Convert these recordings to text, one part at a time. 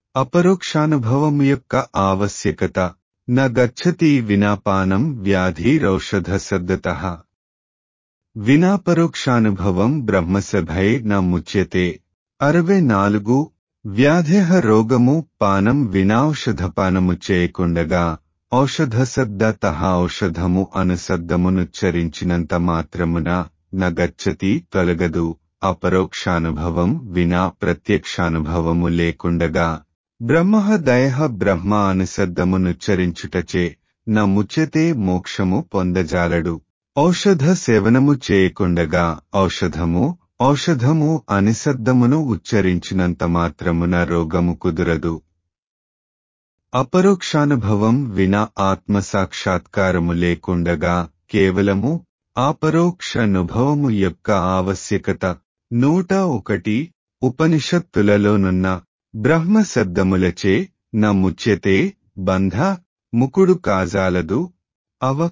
అపరోక్షానుభవము యొక్క ఆవశ్యకత న గచ్చతి వినాపానం వ్యాధిరౌషధ సద్దత వినాపరోక్షానుభవం బ్రహ్మసభై న ముచ్యతే అరవై నాలుగు వ్యాధేహ రోగము పానం వినాఔషధపానము చేయకుండగా ఔషధశబ్దత ఔషధము అనుశబ్దమునుచ్చరించినంత మాత్రమున నగచ్చతి తొలగదు అపరోక్షానుభవం వినా ప్రత్యక్షానుభవము లేకుండగా బ్రహ్మ దయ బ్రహ్మ అనుశబ్దమునుచ్చరించుటచే న ముచ్యతే మోక్షము పొందజాలడు ఔషధ సేవనము చేయకుండగా ఔషధము ఔషధము అనిశబ్దమును ఉచ్చరించినంత మాత్రమున రోగము కుదురదు అపరోక్షానుభవం వినా ఆత్మసాక్షాత్కారము లేకుండగా కేవలము ఆపరోక్షానుభవము యొక్క ఆవశ్యకత నూట ఒకటి ఉపనిషత్తులలోనున్న బ్రహ్మ శబ్దములచే న ముచ్యతే బంధ ముకుడు కాజాలదు అవ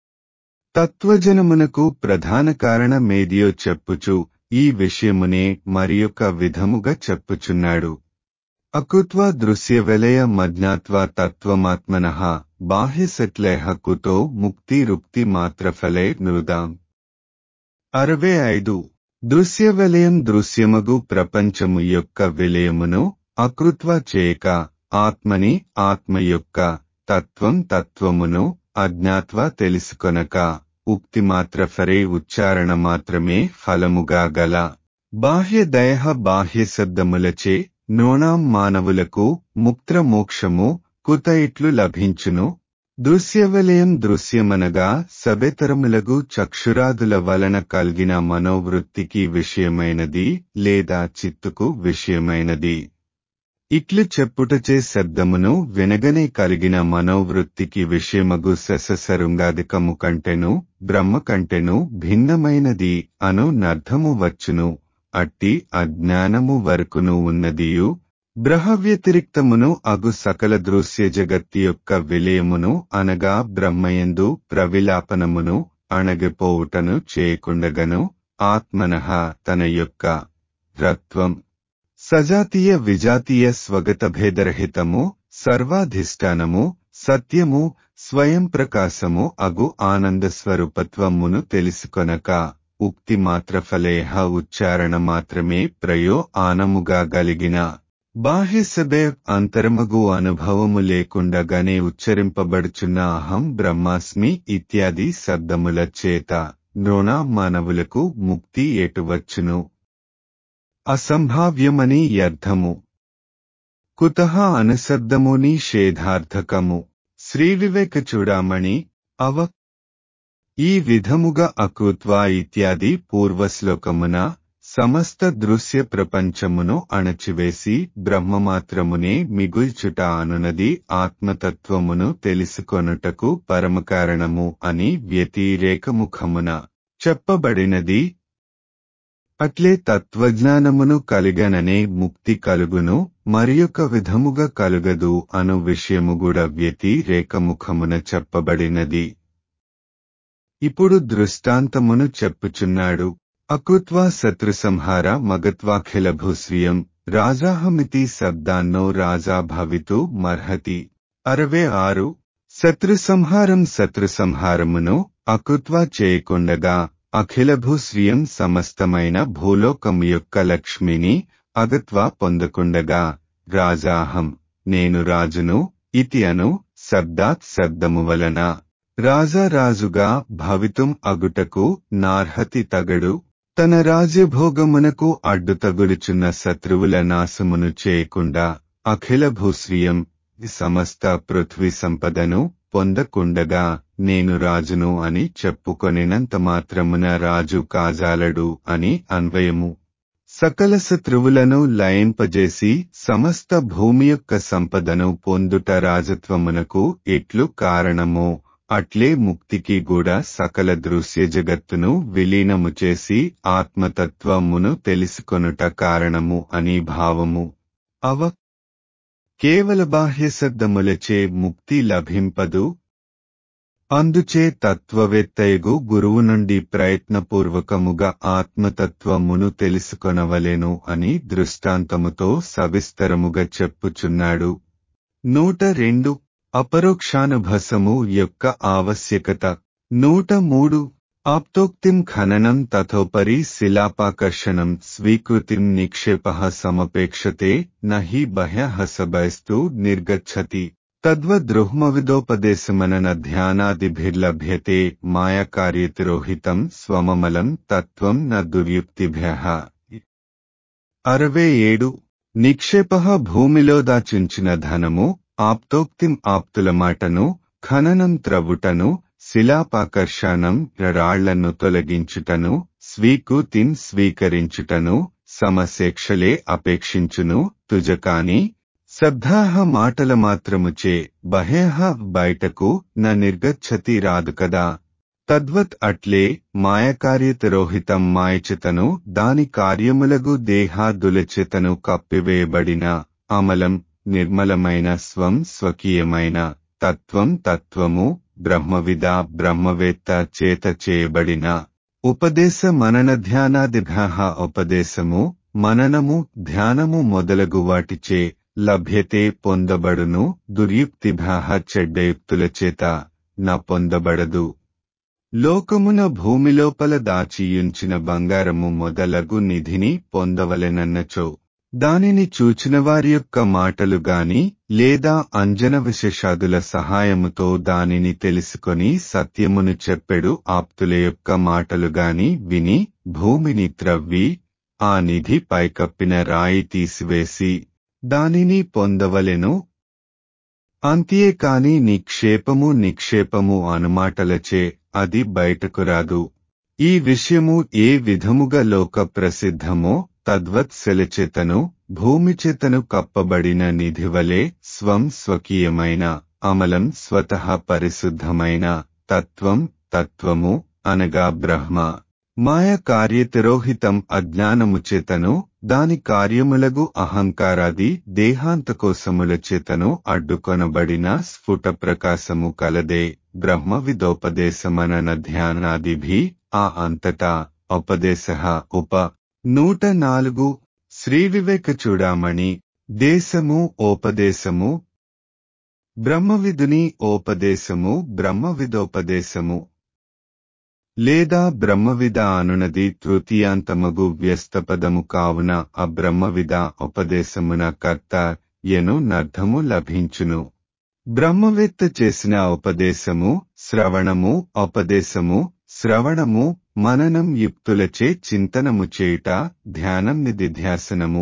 తత్వజనమునకు ప్రధాన కారణమేదియో చెప్పుచు ఈ విషయమునే మరియొక విధముగా చెప్పుచున్నాడు అకుత్వ దృశ్య విలయ మజ్ఞాత్వ తత్వమాత్మన బాహ్యసట్లేహ కుతో ముక్తి రుక్తి మాత్రఫలే నృదాం అరవై ఐదు దృశ్య విలయం దృశ్యమగు ప్రపంచము యొక్క విలయమును అకృత్వ చేయక ఆత్మని ఆత్మ యొక్క తత్వం తత్వమును అజ్ఞాత్వ తెలుసుకొనక ఉక్తి మాత్రఫరే ఉచ్చారణ మాత్రమే ఫలముగా గల బాహ్య దయ బాహ్య శబ్దములచే నోణాం మానవులకు ముక్త్ర మోక్షము కుత ఇట్లు లభించును దృశ్యవలయం దృశ్యమనగా సబెతరములగు చక్షురాదుల వలన కలిగిన మనోవృత్తికి విషయమైనది లేదా చిత్తుకు విషయమైనది ఇట్లు చెప్పుటచే శబ్దమును వినగనే కలిగిన మనోవృత్తికి విషయమగు శశసరుంగాదికము కంటెను బ్రహ్మ కంటెను భిన్నమైనది అను నర్థము వచ్చును అట్టి అజ్ఞానము వరకును ఉన్నదియు బ్రహవ్యతిరిక్తమును అగు సకల దృశ్య జగత్తి యొక్క విలయమును అనగా బ్రహ్మయందు ప్రవిలాపనమును అణగిపోవుటను చేయకుండగను ఆత్మనః తన యొక్క రత్వం సజాతీయ విజాతీయ స్వగత భేదరహితము సర్వాధిష్టానము సత్యము స్వయం ప్రకాశము అగు ఆనంద స్వరూపత్వమును తెలుసుకొనక ఉక్తి మాత్ర ఫలేహ ఉచ్చారణ మాత్రమే ప్రయో ఆనముగా గలిగిన బాహ్యసభే అంతరమగు అనుభవము లేకుండగానే ఉచ్చరింపబడుచున్న అహం బ్రహ్మాస్మి ఇత్యాది శబ్దముల చేత నృణ మానవులకు ముక్తి ఎటువచ్చును అసంభావ్యమని అర్థము కుత అనుశబ్దముని షేధార్థకము శ్రీవివేక చూడామణి అవ ఈ విధముగా అకృత్వా ఇత్యాది పూర్వశ్లోకమున సమస్త దృశ్య ప్రపంచమును అణచివేసి బ్రహ్మమాత్రమునే మిగుల్చుట అనునది ఆత్మతత్వమును తెలుసుకొనుటకు పరమకారణము అని వ్యతిరేకముఖమున చెప్పబడినది అట్లే తత్వజ్ఞానమును కలిగననే ముక్తి కలుగును మరియొక విధముగా కలుగదు అను విషయము కూడా వ్యతిరేకముఖమున చెప్పబడినది ఇప్పుడు దృష్టాంతమును చెప్పుచున్నాడు అకృత్వా శత్రు సంహార మగత్వాఖిల భూశ్రియం రాజాహమితి శబ్దాన్నో రాజా భవితు మర్హతి అరవై ఆరు శత్రు సంహారం శత్రు సంహారమును అకృత్వా చేయకుండగా అఖిల భూశ్రియం సమస్తమైన భూలోకము యొక్క లక్ష్మిని అగత్వా పొందకుండగా రాజాహం నేను రాజును ఇతి అను శబ్దాత్ శబ్దము వలన రాజారాజుగా భవితుం అగుటకు నార్హతి తగడు తన రాజ్యభోగమునకు అడ్డుతగులుచున్న శత్రువుల నాశమును చేయకుండా అఖిల భూశ్రియం సమస్త పృథ్వీ సంపదను పొందకుండగా నేను రాజును అని చెప్పుకొనినంత మాత్రమున రాజు కాజాలడు అని అన్వయము సకల శత్రువులను లయింపజేసి సమస్త భూమి యొక్క సంపదను పొందుట రాజత్వమునకు ఎట్లు కారణమో అట్లే ముక్తికి కూడా సకల దృశ్య జగత్తును విలీనము చేసి ఆత్మతత్వమును తెలుసుకొనుట కారణము అని భావము అవ కేవల బాహ్య శబ్దములచే ముక్తి లభింపదు అందుచే తత్వవేత్తయగు గురువు నుండి ప్రయత్నపూర్వకముగా ఆత్మతత్వమును తెలుసుకొనవలెను అని దృష్టాంతముతో సవిస్తరముగా చెప్పుచున్నాడు నూట రెండు అపరోక్షానుభసము యొక్క ఆవశ్యకత నూట మూడు ఆప్తోక్తిం ఖననం తథోపరి శిలాపాకర్షణం స్వీకృతిం నిక్షేప సమపేక్షతే నహి బహ్యః సబైస్తు నిర్గచ్చతి తద్వద్రుహ్మవిదోపదేశమనన ధ్యానాదిభిర్లభ్యతే మాయాకార్యతిరోహితం స్వమమలం తత్వం న దుర్యుక్తిభ్య అరవై ఏడు నిక్షేప భూమిలో దాచుంచిన ధనము ఆప్తోక్తిం ఆప్తుల మాటను ఖననం త్రవుటను శిలాపాకర్షణం రాళ్లను తొలగించుటను స్వీకృతిం స్వీకరించుటను సమశేక్షలే అపేక్షించును తుజకాని శబ్దాహ మాటల మాత్రముచే బహేహ బయటకు న నిర్గచ్చతి రాదు కదా తద్వత్ అట్లే మాయకార్యతిరోహితం మాయచితను దాని కార్యములగు దేహాదులచేతను కప్పివేయబడిన అమలం నిర్మలమైన స్వం స్వకీయమైన తత్వం తత్వము బ్రహ్మవిద బ్రహ్మవేత్త చేత చేయబడిన ఉపదేశ మనన ధ్యానాదిభ్య ఉపదేశము మననము ధ్యానము మొదలగు వాటిచే లభ్యతే పొందబడును దుర్యుక్తిభ్య చెడ్డయుక్తుల చేత న పొందబడదు లోకమున భూమిలోపల దాచియుంచిన బంగారము మొదలగు నిధిని పొందవలెనన్నచో దానిని చూచిన వారి యొక్క మాటలు గాని లేదా అంజన విశేషాదుల సహాయముతో దానిని తెలుసుకొని సత్యమును చెప్పెడు ఆప్తుల యొక్క మాటలు గాని విని భూమిని త్రవ్వి ఆ నిధి పైకప్పిన రాయి తీసివేసి దానిని పొందవలెను అంతియే కాని నిక్షేపము నిక్షేపము అనుమాటలచే అది బయటకు రాదు ఈ విషయము ఏ విధముగా లోక ప్రసిద్ధమో తద్వత్ శిలచేతను భూమిచేతను కప్పబడిన నిధివలే స్వం స్వకీయమైన అమలం స్వతః పరిశుద్ధమైన తత్వం తత్వము అనగా బ్రహ్మ మాయ కార్యతిరోహితం అజ్ఞానము చేతను దాని కార్యములగు అహంకారాది దేహాంతకోసముల చేతను అడ్డుకొనబడిన స్ఫుట ప్రకాశము కలదే బ్రహ్మ విదోపదేశమనన ధ్యానాదిభి ఆ అంతటా ఉపదేశ ఉప నూట నాలుగు శ్రీ వివేక చూడామణి దేశము ఓపదేశము బ్రహ్మవిదుని ఓపదేశము బ్రహ్మవిదోపదేశము లేదా బ్రహ్మవిద అనునది తృతీయాంతమగు వ్యస్తపదము కావున అబ్రహ్మవిద ఉపదేశమున కర్త ఎను నర్థము లభించును బ్రహ్మవేత్త చేసిన ఉపదేశము శ్రవణము ఉపదేశము శ్రవణము మననం యుక్తులచే చింతనము చేయుట ధ్యానం నిధిధ్యాసనము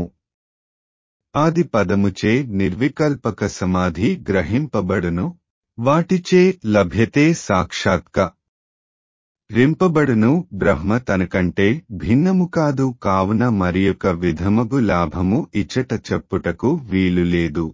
ఆది పదముచే నిర్వికల్పక సమాధి గ్రహింపబడును వాటిచే లభ్యతే సాక్షాత్క రింపబడును బ్రహ్మ తనకంటే భిన్నము కాదు కావున మరి యొక్క విధమగు లాభము ఇచ్చట చెప్పుటకు వీలు లేదు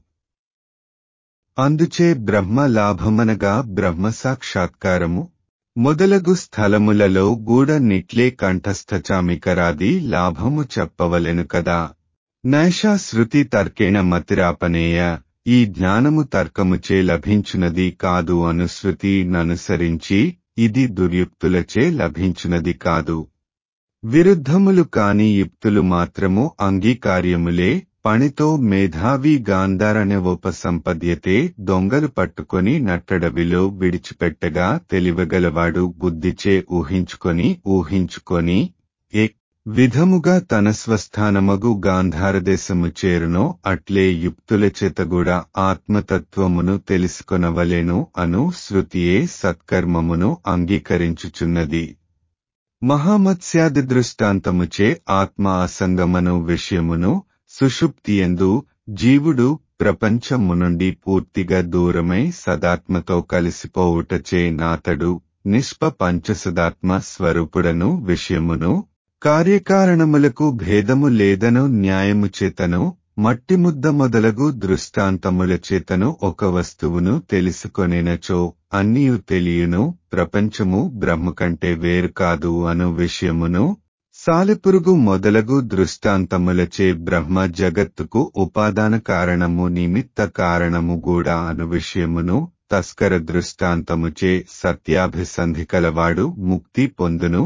అందుచే బ్రహ్మ లాభమనగా బ్రహ్మ సాక్షాత్కారము మొదలగు స్థలములలో గూడ నిట్లే కంఠస్థచామికరాది లాభము చెప్పవలెను కదా నైషా శృతి తర్కేణ మతిరాపనేయ ఈ జ్ఞానము తర్కముచే లభించునది కాదు అనుశృతి ననుసరించి ఇది దుర్యుక్తులచే లభించునది కాదు విరుద్ధములు కాని యుక్తులు మాత్రము అంగీకార్యములే పనితో మేధావి గాంధారణ్యవోపసంపద్యతే దొంగలు పట్టుకొని నట్టడవిలో విడిచిపెట్టగా తెలివగలవాడు బుద్ధిచే ఊహించుకొని ఊహించుకొని ఏ విధముగా తన స్వస్థానమగు గాంధారదేశము చేరునో అట్లే యుక్తుల చేతగూడా ఆత్మతత్వమును తెలుసుకొనవలెను అను శృతియే సత్కర్మమును అంగీకరించుచున్నది మహామత్స్యాది దృష్టాంతముచే ఆత్మ అసంగమను విషయమును సుషుప్తియందు జీవుడు ప్రపంచము నుండి పూర్తిగా దూరమై సదాత్మతో కలిసిపోవుటచే నాతడు నిష్ప పంచసదాత్మ స్వరూపుడను విషయమును కార్యకారణములకు భేదము లేదను న్యాయము చేతను మట్టి ముద్ద మొదలగు దృష్టాంతముల చేతను ఒక వస్తువును తెలుసుకొనినచో అన్నియు తెలియను ప్రపంచము బ్రహ్మ కంటే వేరు కాదు అను విషయమును సాలెపురుగు మొదలగు దృష్టాంతములచే బ్రహ్మ జగత్తుకు ఉపాదాన కారణము నిమిత్త కారణము కూడా అను విషయమును తస్కర దృష్టాంతముచే సత్యాభిసంధి కలవాడు ముక్తి పొందును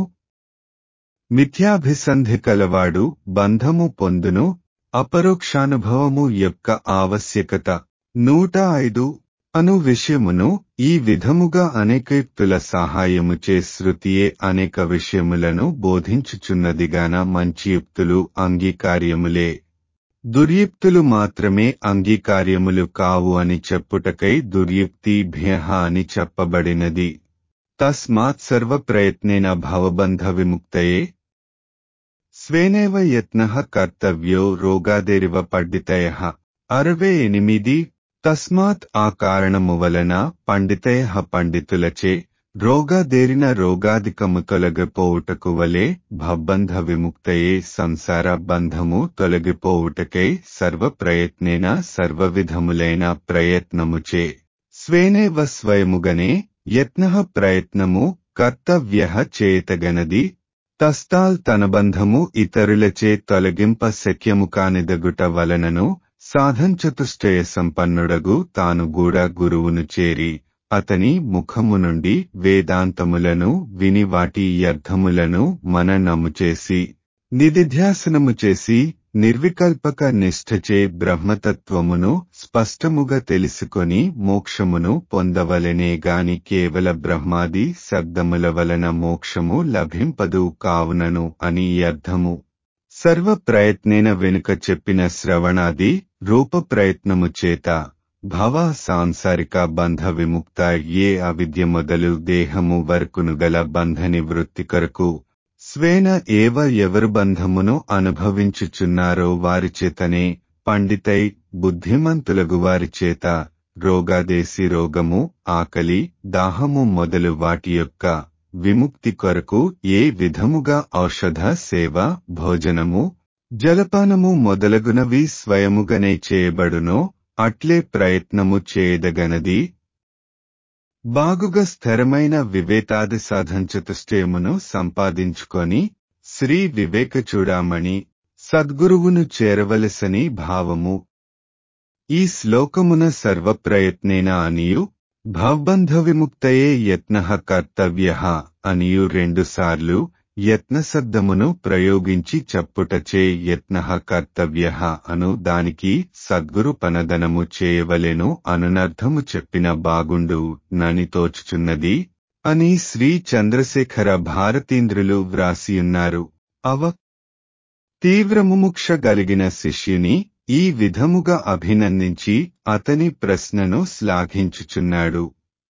మిథ్యాభిసంధి కలవాడు బంధము పొందును అపరోక్షానుభవము యొక్క ఆవశ్యకత నూట ఐదు అను విషయమును ఈ విధముగా అనేకయుక్తుల సహాయముచే శృతియే అనేక విషయములను బోధించుచున్నదిగాన మంచి యుక్తులు అంగీకార్యములే దుర్యుక్తులు మాత్రమే అంగీకార్యములు కావు అని చెప్పుటకై దుర్యుక్తి భ్యహ అని చెప్పబడినది తస్మాత్ సర్వ ప్రయత్నేన భవబంధ విముక్తయే స్వేనేవ యత్న కర్తవ్యో రోగాదేరివ పండితయ అరవై ఎనిమిది తస్మాత్ ఆ కారణము వలన పండితయ పండితులచే రోగాదేరిన రోగాధికము తొలగిపోవుటకు వలె భబ్బంధ విముక్తయే సంసార బంధము తొలగిపోవుటకై సర్వ ప్రయత్నేన సర్వవిధములైన ప్రయత్నముచే స్వేనేవ స్వయముగనే యత్న ప్రయత్నము కర్తవ్య చేతగనది తస్తాల్ తన బంధము ఇతరులచే తొలగింప శక్యము కానిదగుట వలనను సాధంచతుష్టయ సంపన్నుడగు తాను కూడా గురువును చేరి అతని ముఖము నుండి వేదాంతములను విని వాటి అర్థములను మననము చేసి నిధిధ్యాసనము చేసి నిర్వికల్పక నిష్ఠచే బ్రహ్మతత్వమును స్పష్టముగా తెలుసుకొని మోక్షమును పొందవలనే గాని కేవల బ్రహ్మాది శబ్దముల వలన మోక్షము లభింపదు కావునను అని అర్థము సర్వ ప్రయత్నేన వెనుక చెప్పిన శ్రవణాది రూప ప్రయత్నము చేత భవ సాంసారిక బంధ విముక్త ఏ అవిద్య మొదలు దేహము వరకును గల బంధ నివృత్తి కొరకు స్వేన ఏవ ఎవరు బంధమును అనుభవించుచున్నారో వారి చేతనే పండితై బుద్ధిమంతులగు వారి చేత రోగాదేశి రోగము ఆకలి దాహము మొదలు వాటి యొక్క విముక్తి కొరకు ఏ విధముగా ఔషధ సేవ భోజనము జలపానము మొదలగునవి స్వయముగనే చేయబడునో అట్లే ప్రయత్నము చేయదగనది బాగుగా స్థిరమైన వివేతాది సాధంచతుష్టయమును సంపాదించుకొని శ్రీ వివేక చూడామణి సద్గురువును చేరవలసని భావము ఈ శ్లోకమున సర్వప్రయత్నేన అనియు భవబంధ విముక్తయే యత్న కర్తవ్య అనియు రెండుసార్లు యత్న శబ్దమును ప్రయోగించి చెప్పుటచే యత్న కర్తవ్య అను దానికి సద్గురు పనదనము చేయవలెను అనునర్థము చెప్పిన బాగుండు నని తోచుచున్నది అని శ్రీ చంద్రశేఖర భారతీంద్రులు వ్రాసియున్నారు అవ తీవ్రముముక్ష గలిగిన శిష్యుని ఈ విధముగా అభినందించి అతని ప్రశ్నను శ్లాఘించుచున్నాడు